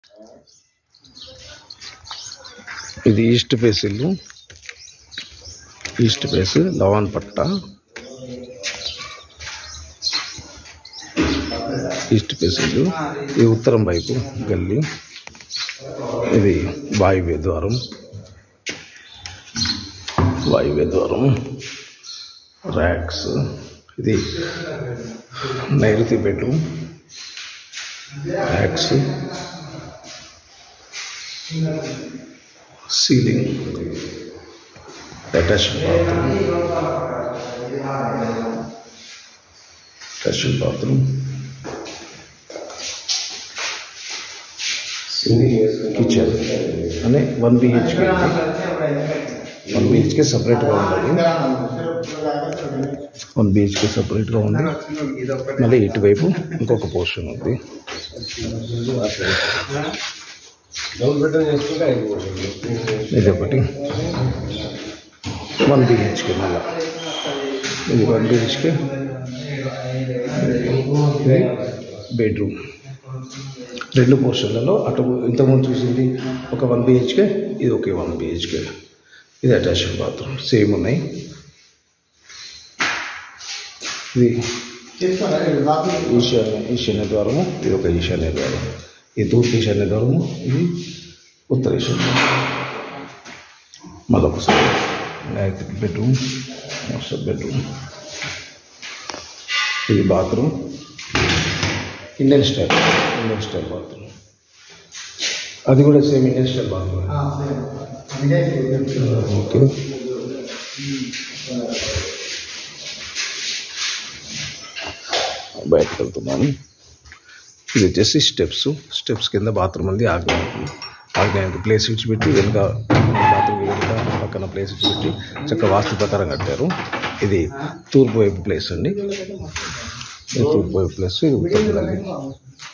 ఇది east face ఇల్లు east face లవాన్ పట్ట ఈస్ట్ ఫేస్ ఇల్లు ఇది ఉత్తరం వైపు గల్లీ ఇది వాయువ్య ద్వారం వాయువ్య ద్వారం ర్యాక్స్ ఇది నైరుతి bedroom racks ceiling attached bathroom attached bathroom ఇది కిచెన్ అని వన్ బిహెచ్కే వన్ బిహెచ్కే సపరేట్గా ఉండాలి వన్ బిహెచ్కే సపరేట్గా ఉంది మళ్ళీ ఇటువైపు ఇంకొక పోర్షన్ ఉంది ఇది ఒకటి వన్ బిహెచ్కే మళ్ళా ఇది వన్ బిహెచ్కే ఇది బెడ్రూమ్ రెండు పోర్షన్లలో అటు ఇంతకుముందు చూసింది ఒక వన్ బిహెచ్కే ఇది ఒకే వన్ బిహెచ్కే ఇది అటాచ్డ్ బాత్రూమ్ సేమ్ ఉన్నాయి ఇది ఈశాన్య ఈశాన్య ద్వారము ఇది ఒక ఈశాన్య ద్వారం ఇది తూర్పు ఈశాన్య ద్వారము ఇది ఉత్తర ఈశాన్య మళ్ళొకసారి గాయత్రి బెడ్రూమ్ మాస్టర్ బెడ్రూమ్ ఇది bathroom Indian style Indian style bathroom అది కూడా same Indian style bathroom okay బయటకు వెళ్తున్నాను ఇది వచ్చేసి స్టెప్స్ స్టెప్స్ కింద బాత్రూమ్ ఉంది ఆగ్నేయానికి ఆగ్నేయానికి ప్లేస్ విడిచిపెట్టి వెనుక బాత్రూమ్ వెనుక పక్కన ప్లేస్ విడిచిపెట్టి చక్క వాస్తు ప్రకారం కట్టారు ఇది తూర్పు వైపు ప్లేస్ అండి ఇది తూర్పు వైపు ప్లేస్ ఇది ఉత్తర గల్లీ